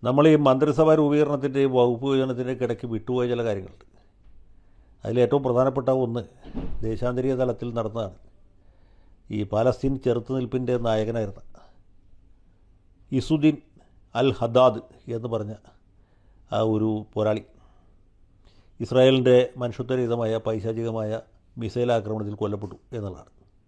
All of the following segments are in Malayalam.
നമ്മൾ ഈ മന്ത്രിസഭാ രൂപീകരണത്തിൻ്റെയും വകുപ്പ് വിഭജനത്തിൻ്റെയും ഇടയ്ക്ക് വിട്ടുപോയ ചില കാര്യങ്ങളുണ്ട് അതിലേറ്റവും പ്രധാനപ്പെട്ട ഒന്ന് ദേശാന്തരീയ തലത്തിൽ നടന്നതാണ് ഈ പാലസ്തീൻ ചെറുത്തുനിൽപ്പിൻ്റെ നായകനായിരുന്ന ഇസുദ്ദീൻ അൽ ഹദാദ് എന്ന് പറഞ്ഞ ആ ഒരു പോരാളി ഇസ്രായേലിൻ്റെ മനുഷ്യത്വരഹിതമായ പൈശാചികമായ മിസൈൽ ആക്രമണത്തിൽ കൊല്ലപ്പെട്ടു എന്നുള്ളതാണ്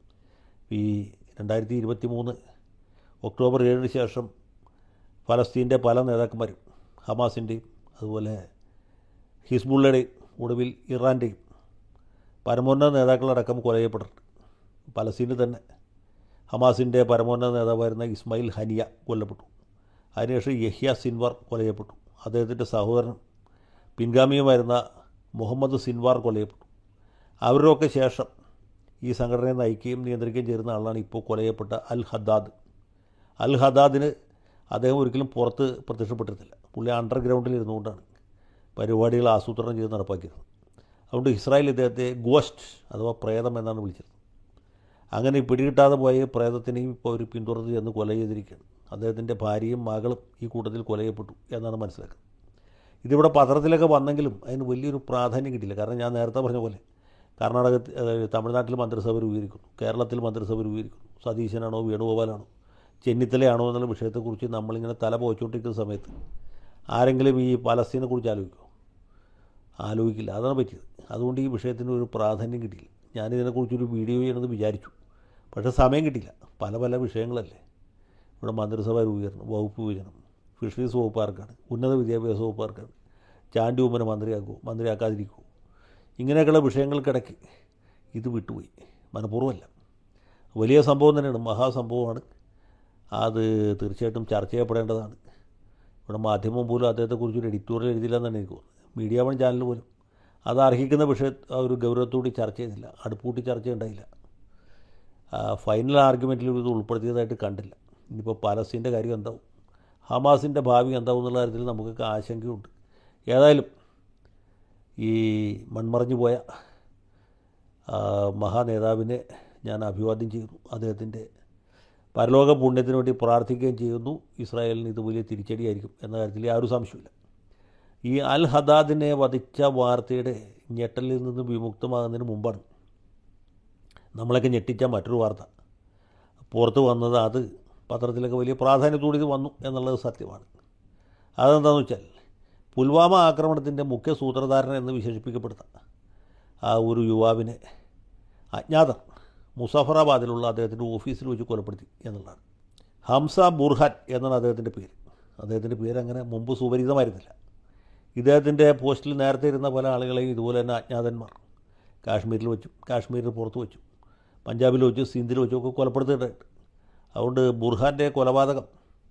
ഈ രണ്ടായിരത്തി ഇരുപത്തി മൂന്ന് ഒക്ടോബർ ഏഴിന് ശേഷം ഫലസ്തീൻ്റെ പല നേതാക്കന്മാരും ഹമാസിൻ്റെയും അതുപോലെ ഹിസ്ബുള്ളയുടെയും ഒടുവിൽ ഇറാൻ്റെയും പരമോന്നത നേതാക്കളടക്കം കൊലയപ്പെട്ടിട്ടുണ്ട് പലസ്തീനിൽ തന്നെ ഹമാസിൻ്റെ പരമോന്നത നേതാവായിരുന്ന ഇസ്മായിൽ ഹനിയ കൊല്ലപ്പെട്ടു അതിനുശേഷം യഹ്യ സിൻവാർ കൊലയപ്പെട്ടു അദ്ദേഹത്തിൻ്റെ സഹോദരനും പിൻഗാമിയുമായിരുന്ന മുഹമ്മദ് സിൻവാർ കൊലയപ്പെട്ടു അവരുടെയൊക്കെ ശേഷം ഈ സംഘടനയെ നയിക്കുകയും നിയന്ത്രിക്കുകയും ചെയ്യുന്ന ആളാണ് ഇപ്പോൾ കൊലയപ്പെട്ട അൽ ഹദ്ദാദ് അൽ ഹദാദിന് അദ്ദേഹം ഒരിക്കലും പുറത്ത് പ്രത്യക്ഷപ്പെട്ടിരുന്നില്ല പുള്ളി അണ്ടർഗ്രൗണ്ടിൽ ഇരുന്നുകൊണ്ടാണ് പരിപാടികൾ ആസൂത്രണം ചെയ്ത് നടപ്പാക്കിയത് അതുകൊണ്ട് ഇസ്രായേൽ ഇദ്ദേഹത്തെ ഗോസ്റ്റ് അഥവാ പ്രേതം എന്നാണ് വിളിച്ചത് അങ്ങനെ പിടികിട്ടാതെ പോയ പ്രേതത്തിനെയും ഇപ്പോൾ അവർ പിന്തുടർന്ന് ചെന്ന് കൊല ചെയ്തിരിക്കുകയാണ് അദ്ദേഹത്തിൻ്റെ ഭാര്യയും മകളും ഈ കൂട്ടത്തിൽ കൊല ചെയ്യപ്പെട്ടു എന്നാണ് മനസ്സിലാക്കുന്നത് ഇതിവിടെ പത്രത്തിലൊക്കെ വന്നെങ്കിലും അതിന് വലിയൊരു പ്രാധാന്യം കിട്ടിയില്ല കാരണം ഞാൻ നേരത്തെ പറഞ്ഞ പോലെ കർണാടകത്തിൽ അതായത് തമിഴ്നാട്ടിൽ മന്ത്രിസഭ രൂപീകരിക്കുന്നു കേരളത്തിൽ മന്ത്രിസഭ രൂപീകരിക്കുന്നു സതീശനാണോ വേണുഗോപാലാണോ ചെന്നിത്തലയാണോ എന്നുള്ള വിഷയത്തെക്കുറിച്ച് നമ്മളിങ്ങനെ തല പോയിച്ചുകൊണ്ടിരിക്കുന്ന സമയത്ത് ആരെങ്കിലും ഈ പലസ്തീനെ കുറിച്ച് ആലോചിക്കുമോ ആലോചിക്കില്ല അതാണ് പറ്റിയത് അതുകൊണ്ട് ഈ വിഷയത്തിന് ഒരു പ്രാധാന്യം കിട്ടിയില്ല ഞാനിതിനെക്കുറിച്ചൊരു വീഡിയോ ചെയ്യണമെന്ന് വിചാരിച്ചു പക്ഷേ സമയം കിട്ടിയില്ല പല പല വിഷയങ്ങളല്ലേ ഇവിടെ മന്ത്രിസഭ രൂപീകരണം വകുപ്പ് വിഭജനം ഫിഷറീസ് വകുപ്പ് ആർക്കാണ് ഉന്നത വിദ്യാഭ്യാസ വകുപ്പ് ആർക്കാണ് ചാണ്ടി ഉമ്മനെ മന്ത്രിയാക്കുമോ മന്ത്രിയാക്കാതിരിക്കുമോ ഇങ്ങനെയൊക്കെയുള്ള വിഷയങ്ങൾക്കിടയ്ക്ക് ഇത് വിട്ടുപോയി മനഃപൂർവ്വമല്ല വലിയ സംഭവം തന്നെയാണ് മഹാസംഭവമാണ് അത് തീർച്ചയായിട്ടും ചർച്ച ചെയ്യപ്പെടേണ്ടതാണ് ഇവിടെ മാധ്യമം പോലും അദ്ദേഹത്തെക്കുറിച്ചൊരു എഡിറ്റോറിയൽ എഴുതില്ല എന്നാണ് എനിക്ക് തോന്നുന്നത് മീഡിയ വൺ ചാനൽ പോലും അത് അർഹിക്കുന്ന വിഷയ ആ ഒരു ഗൗരവത്തോടെ ചർച്ച ചെയ്തില്ല അടുപ്പൂട്ടി ചർച്ച ഉണ്ടായില്ല ആ, ഫൈനൽ ആർഗ്യുമെൻറ്റിൽ ഇത് ഉൾപ്പെടുത്തിയതായിട്ട് കണ്ടില്ല ഇനിയിപ്പോൾ പാലസ്തീൻ്റെ കാര്യം എന്താവും ഹമാസിൻ്റെ ഭാവി എന്താവും എന്നുള്ള കാര്യത്തിൽ നമുക്കൊക്കെ ആശങ്കയുണ്ട് ഏതായാലും ഈ മൺമറഞ്ഞു പോയ ആ, മഹാനേതാവിനെ ഞാൻ അഭിവാദ്യം ചെയ്യുന്നു അദ്ദേഹത്തിൻ്റെ പരലോക പുണ്യത്തിന് വേണ്ടി പ്രാർത്ഥിക്കുകയും ചെയ്യുന്നു ഇസ്രായേലിന് ഇത് വലിയ തിരിച്ചടിയായിരിക്കും എന്ന കാര്യത്തിൽ യാതൊരു സംശയമില്ല ഈ അൽ ഹദാദിനെ വധിച്ച വാർത്തയുടെ ഞെട്ടലിൽ നിന്ന് വിമുക്തമാകുന്നതിന് മുമ്പാണ് നമ്മളൊക്കെ ഞെട്ടിച്ച മറ്റൊരു വാർത്ത പുറത്ത് വന്നത് അത് പത്രത്തിലൊക്കെ വലിയ പ്രാധാന്യത്തോടെ ഇത് വന്നു എന്നുള്ളത് സത്യമാണ് അതെന്താണെന്ന് വെച്ചാൽ പുൽവാമ ആക്രമണത്തിൻ്റെ മുഖ്യ സൂത്രധാരൻ എന്ന് വിശേഷിപ്പിക്കപ്പെടുന്ന ആ ഒരു യുവാവിനെ അജ്ഞാതർ മുസാഫറാബാദിലുള്ള അദ്ദേഹത്തിൻ്റെ ഓഫീസിൽ വെച്ച് കൊലപ്പെടുത്തി എന്നുള്ളതാണ് ഹംസ ബുർഹാൻ എന്നാണ് അദ്ദേഹത്തിൻ്റെ പേര് അദ്ദേഹത്തിൻ്റെ പേര് അങ്ങനെ മുമ്പ് സുപരിചിതമായിരുന്നില്ല ഇദ്ദേഹത്തിൻ്റെ പോസ്റ്റിൽ നേരത്തെ ഇരുന്ന പല ആളുകളെയും ഇതുപോലെ തന്നെ അജ്ഞാതന്മാർ കാശ്മീരിൽ വെച്ചും കാശ്മീരിന് പുറത്ത് വെച്ചും പഞ്ചാബിൽ വെച്ച് സിന്ധിൽ വെച്ചും ഒക്കെ കൊലപ്പെടുത്തിയിട്ടുണ്ട് അതുകൊണ്ട് ബുർഹാൻ്റെ കൊലപാതകം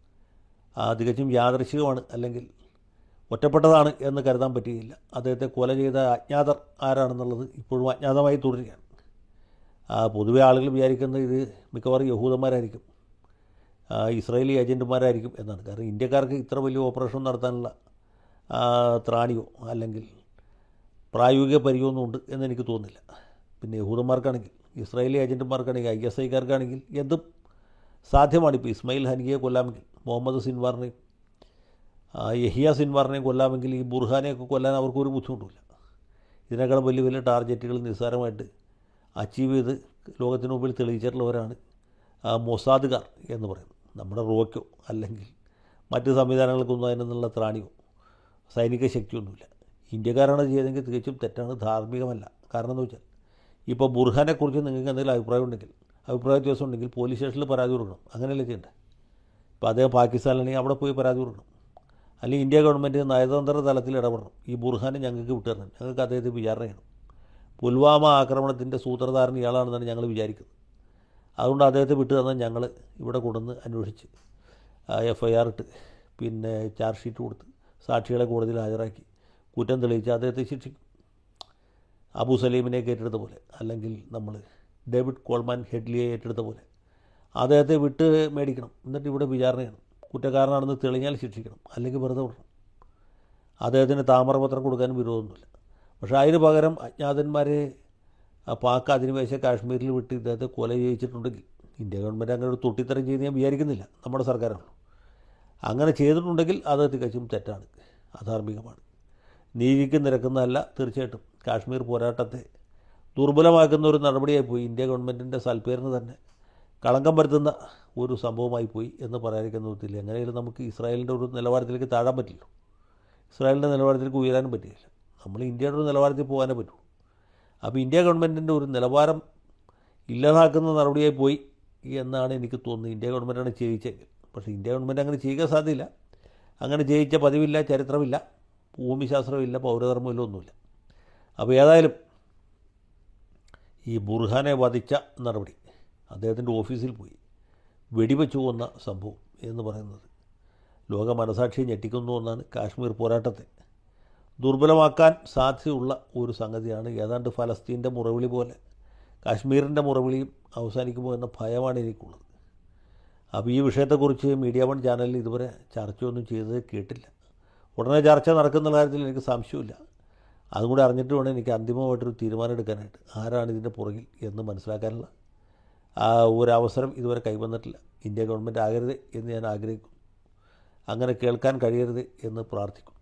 ആ, തികച്ചും യാദൃശികമാണ് അല്ലെങ്കിൽ ഒറ്റപ്പെട്ടതാണ് എന്ന് കരുതാൻ പറ്റുകയില്ല അദ്ദേഹത്തെ കൊല ചെയ്ത അജ്ഞാതർ ആരാണെന്നുള്ളത് ഇപ്പോഴും അജ്ഞാതമായി തുടരുകയാണ് ആ, പൊതുവെ ആളുകൾ വിചാരിക്കുന്നത് ഇത് മിക്കവാറും യഹൂദന്മാരായിരിക്കും ആ, ഇസ്രായേലി ഏജൻറ്റുമാരായിരിക്കും എന്നാണ് കാരണം ഇന്ത്യക്കാർക്ക് ഇത്ര വലിയ ഓപ്പറേഷൻ നടത്താനുള്ള ആ, ത്രാണിയോ അല്ലെങ്കിൽ പ്രായോഗിക പരിചയമൊന്നും ഉണ്ട് എന്ന് എനിക്ക് തോന്നുന്നില്ല പിന്നെ യഹൂദന്മാർക്കാണെങ്കിൽ ഇസ്രായേലി ഏജൻറ്റുമാർക്കാണെങ്കിൽ ഐ എസ് ഐക്കാർക്കാണെങ്കിൽ എന്തും സാധ്യമാണ് ഇപ്പോൾ ഇസ്മായിൽ ഹനിയെ കൊല്ലാമെങ്കിൽ മുഹമ്മദ് സിൻവാറിനെയും ആ, യഹിയ സിൻവാറിനെയും കൊല്ലാമെങ്കിൽ ഈ ബുർഹാനെയൊക്കെ കൊല്ലാൻ അവർക്കൊരു ബുദ്ധിമുട്ടില്ല ഇതിനേക്കാളും വലിയ വലിയ ടാർഗറ്റുകൾ നിസ്സാരമായിട്ട് അച്ചീവ് ചെയ്ത് ലോകത്തിന് മുമ്പിൽ തെളിയിച്ചിട്ടുള്ളവരാണ് ആ, മൊസാദുകാർ എന്ന് പറയുന്നത് നമ്മുടെ റോക്കോ അല്ലെങ്കിൽ മറ്റ് സംവിധാനങ്ങൾക്കൊന്നും അതിനുള്ള ത്രാണിയോ സൈനിക ശക്തിയൊന്നുമില്ല ഇന്ത്യക്കാരാണ് ചെയ്തതെങ്കിൽ തികച്ചും തെറ്റാണ് ധാർമ്മികമല്ല കാരണം എന്ന് വെച്ചാൽ ഇപ്പോൾ ബുർഹാനെക്കുറിച്ച് നിങ്ങൾക്ക് എന്തെങ്കിലും അഭിപ്രായം ഉണ്ടെങ്കിൽ അഭിപ്രായ വ്യത്യാസം ഉണ്ടെങ്കിൽ പോലീസ് സ്റ്റേഷനിൽ പരാതി കൊടുക്കണം അങ്ങനെയല്ലേ ചെയ്യണ്ടേ ഇപ്പോൾ അദ്ദേഹം പാകിസ്ഥാനിലാണെങ്കിൽ അവിടെ പോയി പരാതി കൊടുക്കണം അല്ലെങ്കിൽ ഇന്ത്യ ഗവൺമെൻറ് നയതന്ത്ര തലത്തിൽ ഇടപെടണം ഈ ബുർഹാനെ ഞങ്ങൾക്ക് വിട്ടുതരണം ഞങ്ങൾക്ക് അദ്ദേഹത്തെ വിചാരണ ചെയ്യണം പുൽവാമ ആക്രമണത്തിൻ്റെ സൂത്രധാരൻ ഇയാളാണെന്നാണ് ഞങ്ങൾ വിചാരിക്കുന്നത് അതുകൊണ്ട് അദ്ദേഹത്തെ വിട്ടു തന്നാൽ ഞങ്ങൾ ഇവിടെ കൊണ്ടുവന്ന് അന്വേഷിച്ച് എഫ് ഐ ആർ ഇട്ട് പിന്നെ ചാർജ് ഷീറ്റ് കൊടുത്ത് സാക്ഷികളെ കോടതിയിൽ ഹാജരാക്കി കുറ്റം തെളിയിച്ച് അദ്ദേഹത്തെ ശിക്ഷിക്കും അബു സലീമിനെ ഏറ്റെടുത്ത പോലെ അല്ലെങ്കിൽ നമ്മൾ ഡേവിഡ് കോൾമാൻ ഹെഡ്ലിയെ ഏറ്റെടുത്ത പോലെ അദ്ദേഹത്തെ വിട്ട് മേടിക്കണം എന്നിട്ട് ഇവിടെ വിചാരണ ചെയ്യണം കുറ്റക്കാരനാണെന്ന് തെളിഞ്ഞാൽ ശിക്ഷിക്കണം അല്ലെങ്കിൽ വെറുതെ വിടണം അദ്ദേഹത്തിന് താമരപത്രം കൊടുക്കാനും വിരോധമൊന്നുമില്ല പക്ഷേ അതിന് പകരം അജ്ഞാതന്മാരെ ആ പാക്ക് അധിനിവേശ കാശ്മീരിൽ വിട്ട് ഇദ്ദേഹത്തെ കൊല ചെയ്യിച്ചിട്ടുണ്ടെങ്കിൽ ഇന്ത്യ ഗവൺമെൻറ് അങ്ങനെ ഒരു തൊട്ടിത്തരം ചെയ്ത് ഞാൻ വിചാരിക്കുന്നില്ല നമ്മുടെ സർക്കാരാണ് അങ്ങനെ ചെയ്തിട്ടുണ്ടെങ്കിൽ അത് തികച്ചും തെറ്റാണ് അധാർമികമാണ് നീതിക്ക് നിരക്കുന്നതല്ല തീർച്ചയായിട്ടും കാശ്മീർ പോരാട്ടത്തെ ദുർബലമാക്കുന്ന ഒരു നടപടിയായി പോയി ഇന്ത്യ ഗവൺമെൻറ്റിൻ്റെ സൽപ്പേരിന് തന്നെ കളങ്കം വരുത്തുന്ന ഒരു സംഭവമായി പോയി എന്ന് പറയാതിരിക്കുന്ന വിധത്തിൽ എങ്ങനെയായാലും നമുക്ക് ഇസ്രായേലിൻ്റെ ഒരു നിലവാരത്തിലേക്ക് താഴാൻ പറ്റില്ല ഇസ്രായേലിൻ്റെ നിലവാരത്തിലേക്ക് ഉയരാനും പറ്റില്ല നമ്മൾ ഇന്ത്യയുടെ ഒരു നിലവാരത്തിൽ പോകാനേ പറ്റൂ അപ്പോൾ ഇന്ത്യ ഗവൺമെൻറ്റിൻ്റെ ഒരു നിലവാരം ഇല്ലാതാക്കുന്ന നടപടിയായി പോയി എന്നാണ് എനിക്ക് തോന്നുന്നത് ഇന്ത്യ ഗവൺമെൻറ്റാണ് ചെയ്യിച്ചെങ്കിൽ പക്ഷേ ഇന്ത്യ ഗവൺമെൻറ് അങ്ങനെ ചെയ്യുക സാധ്യമില്ല അങ്ങനെ ചെയ്യിച്ച പതിവില്ല ചരിത്രമില്ല ഭൂമിശാസ്ത്രമില്ല പൗരധർമ്മമില്ല ഒന്നുമില്ല അപ്പോൾ ഏതായാലും ഈ ബുർഹാനെ വധിച്ച നടപടി അദ്ദേഹത്തിൻ്റെ ഓഫീസിൽ പോയി വെടിവെച്ചു കൊന്ന സംഭവം എന്ന് പറയുന്നത് ലോക മനസാക്ഷിയെ ഞെട്ടിക്കുന്നു എന്നാണ് കാശ്മീർ പോരാട്ടത്തെ ദുർബലമാക്കാൻ സാധ്യതയുള്ള ഒരു സംഗതിയാണ് ഏതാണ്ട് ഫലസ്തീൻ്റെ മുറവിളി പോലെ കാശ്മീരിൻ്റെ മുറവിളിയും അവസാനിക്കുമോ എന്ന ഭയമാണ് എനിക്കുള്ളത് അപ്പോൾ ഈ വിഷയത്തെക്കുറിച്ച് മീഡിയ വൺ ചാനലിൽ ഇതുവരെ ചർച്ചയൊന്നും ചെയ്തത് കേട്ടില്ല ഉടനെ ചർച്ച നടക്കുന്ന കാര്യത്തിൽ എനിക്ക് സംശയമില്ല അതും കൂടി അറിഞ്ഞിട്ട് വേണം എനിക്ക് അന്തിമമായിട്ടൊരു തീരുമാനം എടുക്കാനായിട്ട് ആരാണ് ഇതിൻ്റെ പുറകിൽ എന്ന് മനസ്സിലാക്കാനുള്ള ആ ഒരവസരം ഇതുവരെ കൈവന്നിട്ടില്ല ഇന്ത്യ ഗവൺമെൻറ് ആകരുത് എന്ന് ഞാൻ ആഗ്രഹിക്കുന്നു അങ്ങനെ കേൾക്കാൻ കഴിയരുത് എന്ന് പ്രാർത്ഥിക്കും